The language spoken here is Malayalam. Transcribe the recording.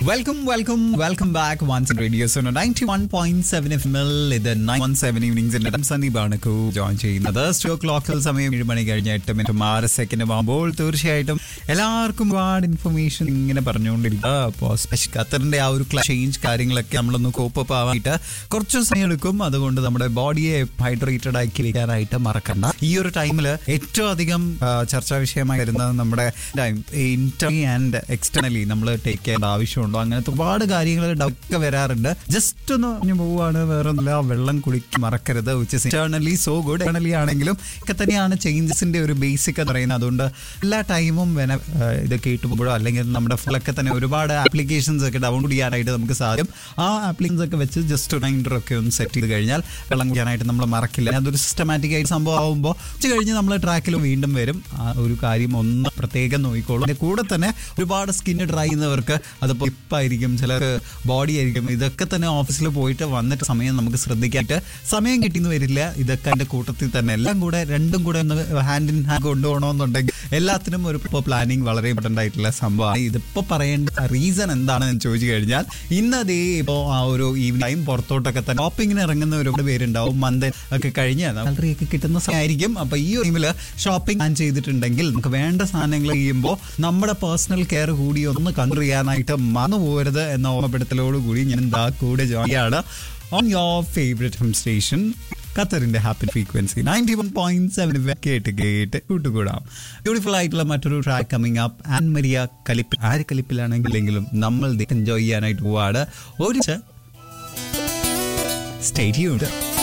welcome welcome welcome back once radio zone ninety one point seven F L ഇത് നയൻ വൺ സെവൻ ഈവനിങ്സിന്റെ സന്ദീപാണ് കൂ ജോയിൻ ചെയ്യുന്നത് സ്റ്റോ ക്ലോക്കിൽ സമയം ഏഴ് മണി കഴിഞ്ഞ എട്ട് മിനിറ്റും ആറ് സെക്കൻഡ് ആകുമ്പോൾ തീർച്ചയായിട്ടും എല്ലാവർക്കും ഒരുപാട് ഇൻഫർമേഷൻ ഇങ്ങനെ പറഞ്ഞുകൊണ്ടിരിക്കുക അപ്പോൾ സ്പെഷ്യൽ ഖത്തറിന്റെ ആ ഒരു ചേഞ്ച് കാര്യങ്ങളൊക്കെ നമ്മളൊന്ന് കോപ്പപ്പ് ആവാനായിട്ട് കുറച്ച് സമയം എടുക്കും അതുകൊണ്ട് നമ്മുടെ ബോഡിയെ ഹൈഡ്രേറ്റഡ് ആക്കി വെക്കാനായിട്ട് മറക്കണ്ട ഈ ഒരു ടൈമിൽ ഏറ്റവും അധികം ആ, ചർച്ചാ വിഷയമായി വരുന്നത് നമ്മുടെ ഇന്റർണലി ആൻഡ് എക്സ്റ്റേണലി നമ്മൾ ടേക്ക് ചെയ്യേണ്ട ആവശ്യമുണ്ടോ അങ്ങനത്തെ ഒരുപാട് കാര്യങ്ങൾ ഒക്കെ വരാറുണ്ട് ജസ്റ്റ് ഒന്ന് പറഞ്ഞു പോവുകയാണ് വേറെ ഒന്നുമില്ല വെള്ളം കുടിക്ക് മറക്കരുത് which internally so good internally ആണെങ്കിലും ഒക്കെ തന്നെയാണ് ചേഞ്ചസിന്റെ ഒരു ബേസിക് എന്ന് പറയുന്നത് അതുകൊണ്ട് എല്ലാ ടൈമും വേന ഇത് കേട്ടുപോകുമ്പോഴോ അല്ലെങ്കിൽ നമ്മുടെ ഫോണിലൊക്കെ തന്നെ ഒരുപാട് ആപ്ലിക്കേഷൻസ് ഒക്കെ ഡൗൺലോഡ് ചെയ്യാനായിട്ട് നമുക്ക് സാധിക്കും ആ ആപ്ലിക്കേഷൻസ് ഒക്കെ വെച്ച് ജസ്റ്റ് റിമൈൻഡർ ഒക്കെ ഒന്ന് സെറ്റ് ചെയ്ത് കഴിഞ്ഞാൽ വെള്ളം കുടിക്കാനായിട്ട് നമ്മൾ മറക്കില്ല അതൊരു സിസ്റ്റമാറ്റിക് ആയിട്ട് സംഭവം ആകുമ്പോൾ ഉച്ച കഴിഞ്ഞ് നമ്മൾ ട്രാക്കിൽ വീണ്ടും വരും ആ ഒരു കാര്യം ഒന്ന് പ്രത്യേകം നോക്കിക്കോളും അതിന്റെ കൂടെ തന്നെ ഒരുപാട് സ്കിന്ന് ഡ്രൈ ചെയ്യുന്നവർക്ക് അതിപ്പോൾ ഇപ്പായിരിക്കും ചിലർക്ക് ബോഡി ആയിരിക്കും ഇതൊക്കെ തന്നെ ഓഫീസിൽ പോയിട്ട് വന്നിട്ട് സമയം നമുക്ക് ശ്രദ്ധിക്കാനായിട്ട് സമയം കിട്ടിയെന്ന് വരില്ല ഇതൊക്കെ അതിന്റെ കൂട്ടത്തിൽ തന്നെ എല്ലാം കൂടെ രണ്ടും കൂടെ ഒന്ന് ഹാൻഡ് ഇൻ ഹാൻഡ് കൊണ്ടുപോകണമെന്നുണ്ടെങ്കിൽ എല്ലാത്തിനും ഒരു ഇപ്പോൾ പ്ലാനിങ് വളരെ ഇമ്പോർട്ടൻ്റ് ആയിട്ടുള്ള സംഭവമാണ് ഇതിപ്പോൾ പറയേണ്ട റീസൺ എന്താണെന്ന് ഞാൻ ചോദിച്ചു കഴിഞ്ഞാൽ ഇന്ന് അതേ ഇപ്പോൾ ആ ഒരു ഈവനിങ് ടൈം പുറത്തോട്ടൊക്കെ തന്നെ ഷോപ്പിങ്ങിന് ഇറങ്ങുന്ന ഒരുപാട് പേരുണ്ടാവും മന്ത് ഒക്കെ കഴിഞ്ഞ് സാലറി ഒക്കെ കിട്ടുന്ന സമയമായിരിക്കും അപ്പോൾ ഈ ടൈമിൽ ഷോപ്പിംഗ് പ്ലാൻ ചെയ്തിട്ടുണ്ടെങ്കിൽ നമുക്ക് വേണ്ട സാധനങ്ങൾ ചെയ്യുമ്പോൾ നമ്മുടെ പേഴ്സണൽ കെയർ കൂടി ഒന്ന് കൺട്രോൾ ചെയ്യാനായിട്ട് മറന്നു പോകരുത് എന്ന ഓർമ്മപ്പെടുത്തലോടുകൂടി ഞാൻ ദാ കൂടെ ജോയിയാണ് on your favourite home station ഖത്തറിന്റെ happy frequency ninety one point seven കേട്ട് കേട്ട് കൂട്ടുകൂടാം ബ്യൂട്ടിഫുൾ ആയിട്ടുള്ള മറ്റൊരു track coming up Ann Maria കലിപ്പിൽ ആര് കലിപ്പിലാണെങ്കിലെങ്കിലും നമ്മൾ എൻജോയ് ചെയ്യാനായിട്ട് പോവാണ് ഒരു സ്റ്റേറ്റ്